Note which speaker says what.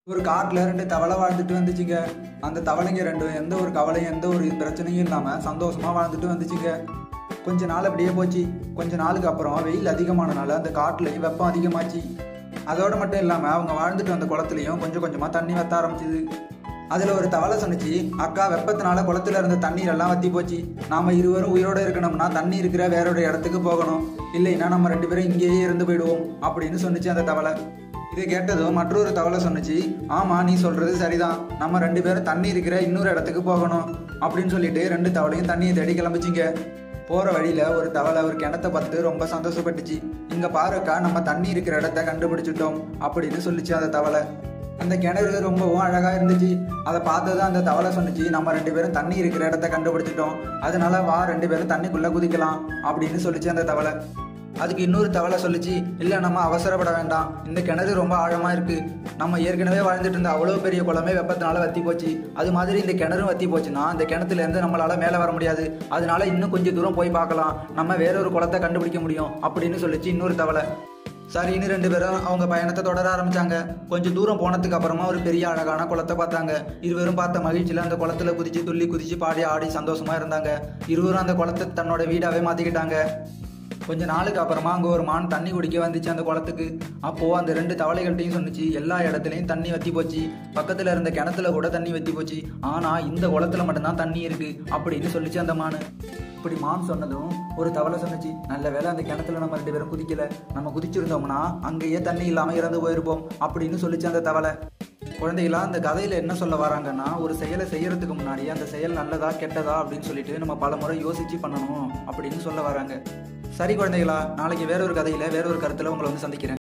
Speaker 1: ஒரு காட்டில் ரெண்டு தவளை வாழ்ந்துட்டு வந்துச்சுங்க அந்த தவளைங்க ரெண்டும் எந்த ஒரு கவலையும் எந்த ஒரு பிரச்சனையும் இல்லாமல் சந்தோஷமாக வாழ்ந்துட்டு வந்துச்சுங்க கொஞ்ச நாள் அப்படியே போச்சு கொஞ்ச நாளுக்கு அப்புறம் வெயில் அதிகமானனால அந்த காட்டுலையும் வெப்பம் அதிகமாச்சு அதோட மட்டும் இல்லாமல் அவங்க வாழ்ந்துட்டு வந்த குளத்துலையும் கொஞ்சம் கொஞ்சமாக தண்ணி வத்த ஆரம்பிச்சுது அதில் ஒரு தவளை சொன்னுச்சு அக்கா வெப்பத்தினால குளத்துல இருந்த தண்ணீர் எல்லாம் வத்தி போச்சு நாம இருவரும் உயிரோட இருக்கணும்னா தண்ணி இருக்கிற வேற ஒரு இடத்துக்கு போகணும் இல்லைன்னா நம்ம ரெண்டு பேரும் இங்கேயே இருந்து போயிடுவோம் அப்படின்னு சொன்னுச்சு அந்த தவளை இதை கேட்டதும் மற்றொரு தவளை சொன்னுச்சு ஆமா நீ சொல்றது சரிதான் நம்ம ரெண்டு பேரும் தண்ணி இருக்கிற இன்னொரு இடத்துக்கு போகணும் அப்படின்னு சொல்லிட்டு ரெண்டு தவளையும் தண்ணியை தேடி கிளம்பிச்சிங்க போற வழியில ஒரு தவளை ஒரு கிணத்தை பார்த்து ரொம்ப சந்தோஷப்பட்டுச்சு இங்க பாருக்கா நம்ம தண்ணி இருக்கிற இடத்த கண்டுபிடிச்சிட்டோம் அப்படின்னு சொல்லிச்சு அந்த தவளை அந்த கிணறு ரொம்பவும் அழகா இருந்துச்சு அதை பார்த்ததும் அந்த தவளை சொன்னுச்சு நம்ம ரெண்டு பேரும் தண்ணி இருக்கிற இடத்த கண்டுபிடிச்சிட்டோம் அதனால வா ரெண்டு பேரும் தண்ணிக்குள்ள குதிக்கலாம் அப்படின்னு சொல்லிச்சு அந்த தவளை அதுக்கு இன்னொரு தவளை சொல்லுச்சு இல்லை நம்ம அவசரப்பட வேண்டாம் இந்த கிணறு ரொம்ப ஆழமா இருக்கு நம்ம ஏற்கனவே வாழ்ந்துட்டு இருந்த அவ்வளோ பெரிய குளமே வெப்பத்தினால வத்தி போச்சு அது மாதிரி இந்த கிணறும் வத்தி போச்சுன்னா இந்த கிணத்துல இருந்து நம்மளால மேலே வர முடியாது அதனால இன்னும் கொஞ்சம் தூரம் போய் பார்க்கலாம் நம்ம வேற ஒரு குளத்தை கண்டுபிடிக்க முடியும் அப்படின்னு சொல்லிச்சு இன்னொரு தவளை சரின்னு ரெண்டு பேரும் அவங்க பயணத்தை தொடர ஆரம்பிச்சாங்க கொஞ்சம் தூரம் போனதுக்கு அப்புறமா ஒரு பெரிய அழகான குளத்தை பார்த்தாங்க இருவரும் பார்த்த மகிழ்ச்சியில அந்த குளத்துல குதிச்சு துள்ளி குதிச்சு பாடி ஆடி சந்தோஷமா இருந்தாங்க இருவரும் அந்த குளத்தை தன்னோட வீடாவே மாத்திக்கிட்டாங்க கொஞ்ச நாளுக்கு அப்புறமா அங்க ஒரு மான் தண்ணி குடிக்க வந்துச்சு அந்த குளத்துக்கு அப்போ அந்த ரெண்டு தவளைகள்ட்டையும் சொன்னுச்சு எல்லா இடத்துலயும் தண்ணி வத்தி போச்சு பக்கத்துல இருந்த கிணத்துல கூட தண்ணி வத்தி போச்சு ஆனா இந்த குளத்துல மட்டும்தான் தண்ணி இருக்கு அப்படின்னு சொல்லிச்சு அந்த மானு இப்படி மான் சொன்னதும் ஒரு தவளை சொன்னுச்சு நல்ல வேளை அந்த கிணத்துல நம்ம ரெண்டு பேரும் குதிக்கல நம்ம குதிச்சிருந்தோம்னா அங்கேயே தண்ணி இல்லாம இறந்து போயிருப்போம் அப்படின்னு சொல்லிச்சு அந்த தவளை குழந்தைகளா அந்த கதையில என்ன சொல்ல வராங்கன்னா ஒரு செயலை செய்யறதுக்கு முன்னாடி அந்த செயல் நல்லதா கெட்டதா அப்படின்னு சொல்லிட்டு நம்ம பல முறை யோசிச்சு பண்ணணும் அப்படின்னு சொல்ல வராங்க சரி குழந்தைகளா நாளைக்கு வேற ஒரு கதையில வேற ஒரு கருத்துல உங்களை வந்து சந்திக்கிறேன்